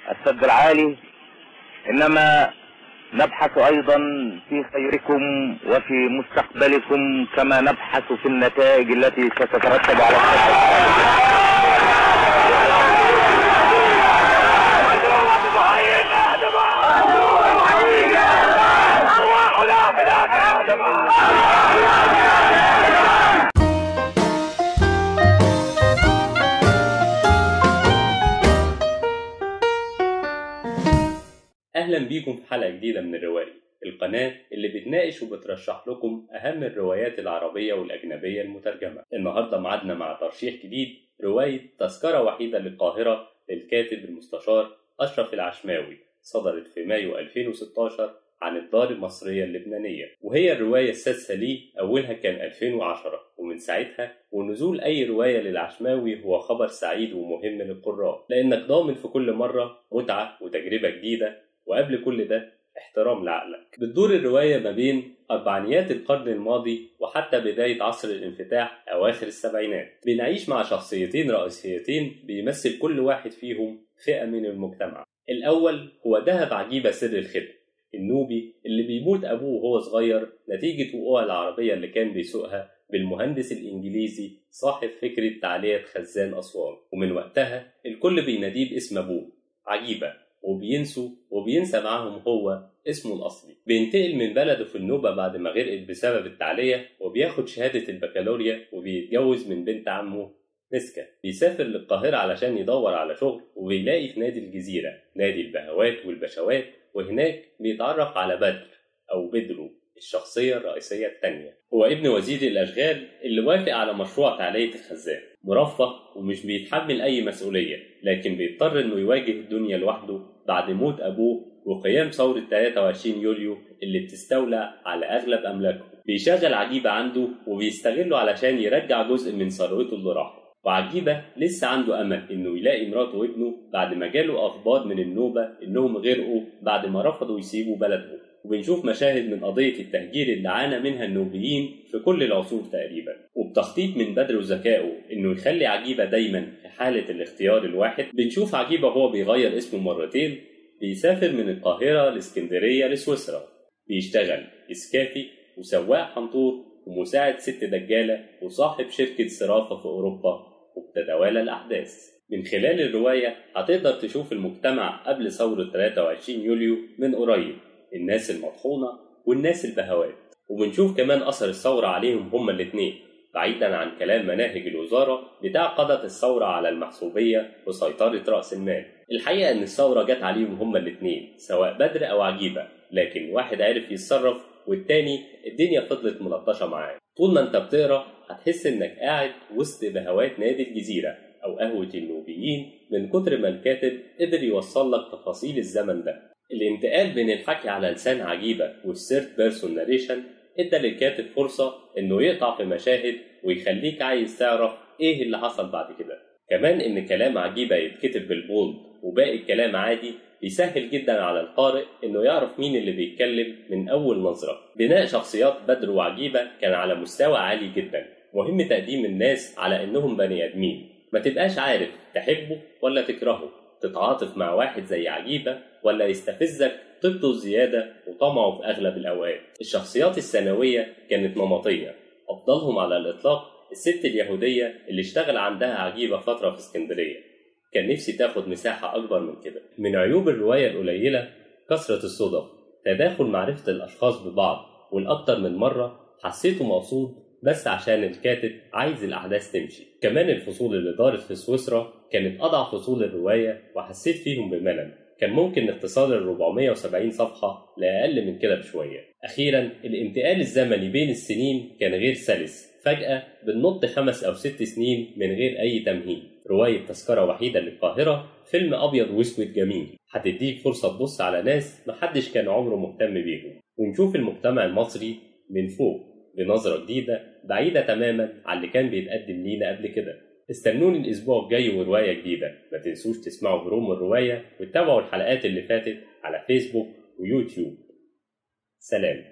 السد العالي انما نبحث ايضا في خيركم وفي مستقبلكم كما نبحث في النتائج التي ستترتب على الخطة. أهلا بيكم في حلقة جديدة من الرواية القناة اللي بتناقش وبترشح لكم أهم الروايات العربية والأجنبية المترجمة النهاردة معادنا مع ترشيح جديد رواية تذكرة وحيدة للقاهرة للكاتب المستشار أشرف العشماوي صدرت في مايو 2016 عن الدار المصرية اللبنانية وهي الرواية السادسة ليه أولها كان 2010 ومن ساعتها ونزول أي رواية للعشماوي هو خبر سعيد ومهم للقراء لأنك ضامن في كل مرة متعة وتجربة جديدة وقبل كل ده احترام لعقلك بتدور الرواية ما بين أربعينيات القرن الماضي وحتى بداية عصر الانفتاح أواخر السبعينات بنعيش مع شخصيتين رئيسيتين بيمثل كل واحد فيهم فئة من المجتمع الأول هو دهب عجيبة سر الخدمة النوبي اللي بيموت أبوه وهو صغير نتيجة وقوع العربية اللي كان بيسوقها بالمهندس الإنجليزي صاحب فكرة تعلية خزان أسوان ومن وقتها الكل بيناديه باسم أبوه عجيبة وبينسوا وبينسى معاهم هو اسمه الأصلي بينتقل من بلده في النوبة بعد ما غرقت بسبب التعلية وبياخد شهادة البكالوريا وبيتجوز من بنت عمه مسكة بيسافر للقاهرة علشان يدور على شغل وبيلاقي في نادي الجزيرة نادي البهوات والبشوات وهناك بيتعرف على بدر أو بدرو الشخصية الرئيسية التانية هو ابن وزير الأشغال اللي وافق على مشروع تعلية الخزان مرفه ومش بيتحمل أي مسؤولية لكن بيضطر إنه يواجه الدنيا لوحده بعد موت أبوه وقيام ثورة 23 يوليو اللي بتستولى على أغلب أملاكه بيشغل عجيبة عنده وبيستغله علشان يرجع جزء من ثروته اللي راحت وعجيبة لسه عنده أمل إنه يلاقي مراته وابنه بعد ما جاله أخبار من النوبة إنهم غرقوا بعد ما رفضوا يسيبوا بلدهم وبنشوف مشاهد من قضية التهجير اللي عانى منها النوبيين في كل العصور تقريبا وبتخطيط من بدر وذكائه إنه يخلي عجيبة دايما في حالة الاختيار الواحد بنشوف عجيبة وهو بيغير اسمه مرتين بيسافر من القاهرة لاسكندرية لسويسرا بيشتغل إسكافي وسواق حنطور ومساعد ست دجالة وصاحب شركة صرافة في أوروبا وبتتوالى الأحداث من خلال الرواية هتقدر تشوف المجتمع قبل ثورة 23 يوليو من قريب الناس المطحونة والناس البهوات وبنشوف كمان أثر الثورة عليهم هما الاتنين بعيدا عن كلام مناهج الوزارة بتاع قضت الثورة على المحسوبية وسيطرة رأس المال الحقيقة إن الثورة جت عليهم هما الاتنين سواء بدر أو عجيبة لكن واحد عرف يتصرف والتاني الدنيا فضلت ملطشة معاه طول ما انت بتقرا هتحس انك قاعد وسط بهوات نادي الجزيرة أو قهوة النوبيين من كتر ما الكاتب قدر يوصل لك تفاصيل الزمن ده الانتقال بين الحكي على لسان عجيبة والثيرد بيرسون ناريشن ادى للكاتب فرصة انه يقطع في مشاهد ويخليك عايز تعرف ايه اللي حصل بعد كده كمان ان كلام عجيبة يتكتب بالبولد وباقي الكلام عادي بيسهل جدا على القارئ انه يعرف مين اللي بيتكلم من اول نظرة بناء شخصيات بدر وعجيبة كان على مستوى عالي جدا مهم تقديم الناس على انهم بني ادمين ما تبقاش عارف تحبه ولا تكرهه تتعاطف مع واحد زي عجيبة ولا يستفزك طيبته الزيادة وطمعه في أغلب الأوقات الشخصيات الثانوية كانت نمطية أفضلهم على الإطلاق الست اليهودية اللي اشتغل عندها عجيبة فترة في اسكندرية كان نفسي تاخد مساحة أكبر من كده من عيوب الرواية القليلة كثرة الصدف تداخل معرفة الأشخاص ببعض والأكتر من مرة حسيته مقصود بس عشان الكاتب عايز الأحداث تمشي كمان الفصول اللي دارت في سويسرا كانت أضعف فصول الرواية وحسيت فيهم بملل كان ممكن اختصار ال 470 صفحة لأقل من كده بشوية أخيرا الانتقال الزمني بين السنين كان غير سلس فجأة بننط خمس أو ست سنين من غير أي تمهيد رواية تذكرة وحيدة للقاهرة فيلم أبيض وأسود جميل هتديك فرصة تبص على ناس محدش كان عمره مهتم بيهم ونشوف المجتمع المصري من فوق بنظرة جديدة بعيدة تماما عن اللي كان بيتقدم لينا قبل كده استنوني الأسبوع الجاي ورواية جديدة ما تنسوش تسمعوا بروم الرواية وتتابعوا الحلقات اللي فاتت على فيسبوك ويوتيوب سلام